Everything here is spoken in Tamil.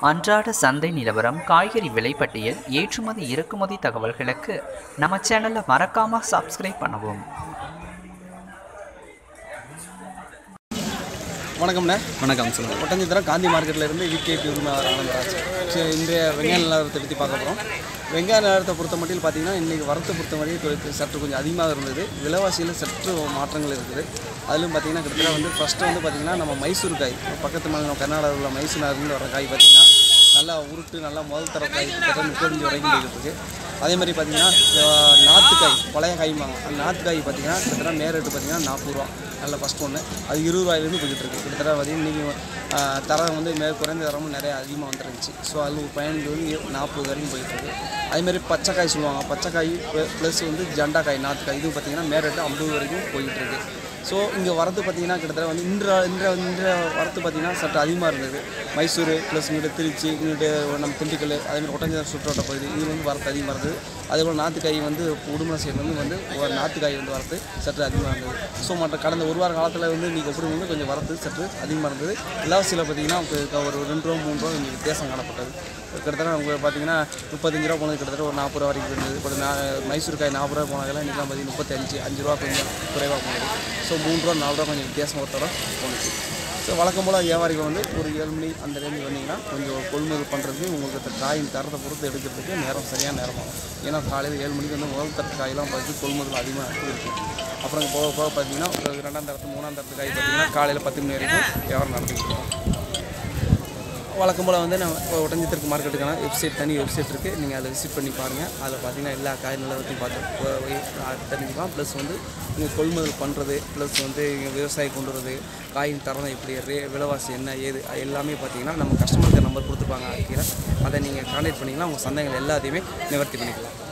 அன்றாட சந்தை நிலவரம் காய்கறி விலைப்பட்டியல் ஏற்றுமதி இறக்குமதி தகவல்களுக்கு நம்ம சேனலை மறக்காம சப்ஸ்கிரைப் பண்ணவும் வணக்கம்ண்ணே வணக்கம் சொல்லுங்கள் ஒட்டஞ்சத்திரம் காந்தி மார்க்கெட்டில் இருந்து விகேபி உரிமையாளர் ஆனந்தராஜ் சரி, இன்றைய வெங்காய நிலவரத்தை பற்றி பார்க்க போகிறோம் வெங்காய நிலவரத்தை பொறுத்த மட்டும் பார்த்தீங்கன்னா இன்றைக்கி வரத்தை பொறுத்த மட்டும் கொ- சற்று கொஞ்சம் அதிகமாக இருந்தது விலைவாசியில் சற்று மாற்றங்கள் இருக்குது அதிலும் பார்த்தீங்கன்னா கிட்டத்தட்ட வந்து ஃபஸ்ட்டு வந்து பார்த்தீங்கன்னா நம்ம மைசூர் காய் பக்கத்து மாநிலம் கர்நாடகாவில் உள்ள மைசூர்லேருந்து வர காய் பார்த்தீங்கன்னா நல்லா உருட்டு நல்லா முதல் தர காய் கிட்டத்தட்ட முப்பத்தஞ்சு வரைக்கும் போயிட்டு இருக்கு அதே மாதிரி பார்த்தீங்கன்னா அஹ், நாத்துக்காய் பழைய காய்ம்பாங்க அந்த நாத்துக்காய் பார்த்தீங்கன்னா கிட்டத்தட்ட நேரட்டு பார்த்தீங்கன்னா நாற்பது ரூபா நல்ல ஃபஸ்ட் ஒன்று அது இருபது ரூபாயிலேருந்து போய்கிட்டு இருக்கு கிட்டத்தட்ட பார்த்தீங்கன்னா நீங்கள் தரம் வந்து மேல் குறைந்த தரமும் நிறைய அதிகமாக வந்துருந்துச்சு ஸோ அது ஒரு பதினஞ்சு வந்து இரு- நாற்பது வரைக்கும் போயிட்டு இருக்கு அதே மாதிரி பச்சைக்காய் சொல்லுவாங்க பச்சைக்காய் ப்ளஸ் வந்து ஜண்டாக்காய் நாத்துக்காய் இது பார்த்தீங்கன்னா மேரட்டு ஐம்பது வரைக்கும் போயிட்டு இருக்கு ஸோ இங்கே வரது பார்த்தீங்கன்னா கிட்டத்தட்ட வந்து இன்ற இன்ற இன்ற வரத்து பார்த்தீங்கன்னா சற்று அதிகமாக இருந்தது மைசூர் ப்ளஸ் இங்கிட்ட திருச்சி இங்கிட்ட நம்ம திண்டுக்கல் அதேமாதிரி ஒட்டஞ்சத்திரம் சுற்றுவட்ட பகுதி இது வந்து வரத்து அதிகமாக இருந்தது அதே போல் நாற்றுக்காய் வந்து உடுமலை சைட்லேருந்து வந்து ஒரு நாற்றுக்காய் வந்து வரத்து சற்று அதிகமாக இருந்தது ஸோ மற்ற கடந்த ஒரு வார காலத்தில் வந்து இன்றைக்கி எப்படி வந்து கொஞ்சம் வரத்து சற்று அதிகமாக இருந்தது விலைவாசியில் பார்த்தீங்கன்னா உங்களுக்கு ஒரு ரெண்டு ரூபா மூணு ரூபா கொஞ்சம் வித்தியாசம் காணப்பட்டது கிட்டத்தட்ட உங்களுக்கு பார்த்தீங்கன்னா முப்பத்தஞ்சு ரூபா போனது கிட்டத்தட்ட ஒரு நாற்பது ரூபா வரைக்கும் இருந்தது இப்போ நான் மைசூர் காய் நாற்பது ரூபா போனதெல்லாம் இன்றைக்கெலாம் பார்த்தீங்கன்னா முப்பத்தஞ்சு அஞ்சு ரூபா கொஞ்சம் குறைவாக போனது ஸோ மூணு ரூபா நாலு ரூபா கொஞ்சம் வித்தியாசம் ஒருத்தர போணுச்சு ஸோ வழக்கம் போல் வியாபாரிகள் வந்து ஒரு ஏழு மணி அந்த ரேஞ்சு வந்தீங்கன்னா கொஞ்சம் கொள்முதல் பண்ணுறதுக்கு உங்களுக்கு இந்த காயின் தரத்தை பொறுத்து எடுக்கிறதுக்கு நேரம் சரியான நேரமாகும் ஏன்னா காலையில் ஏழு மணிக்கு வந்து முதல் தரத்து காயெல்லாம் பார்த்து கொள்முதல் அதிகமாக இருக்குது அப்புறம் போக போக பார்த்தீங்கன்னா ஒரு ரெண்டாம் தரத்து மூணாம் தரத்து காய் பார்த்தீங்கன்னா காலையில் பத்து மணி வரைக்கும் வியாபாரம் நடந்துக்கிட்டு இருக்கும் வழக்கம் போல் வந்து நம்ம இப்போ ஒட்டஞ்சத்திற்கு மார்க்கெட்டுக்கான வெப்சைட் தனி வெப்சைட் இருக்குது நீங்கள் அதை விசிட் பண்ணி பாருங்கள் அதில் பார்த்தீங்கன்னா எல்லா காய் நிலவரத்தையும் பார்த்து போ- போய் அது தெரிஞ்சுக்கலாம் ப்ளஸ் வந்து நீங்கள் கொள்முதல் பண்ணுறது ப்ளஸ் வந்து இங்க விவசாயம் கொண்டு வரது காயின் தரம் எப்படி ரே விலைவாசி என்ன ஏது அது எல்லாமே பார்த்தீங்கன்னா நம்ம கஸ்டமருக்கு நம்பர் கொடுத்துருப்பாங்க கீழே அதை நீங்கள் கான்டாக்ட் பண்ணிங்கன்னா உங்கள் சந்தேகங்கள் எல்லாத்தையுமே நிவர்த்தி பண்ணிக்கலாம்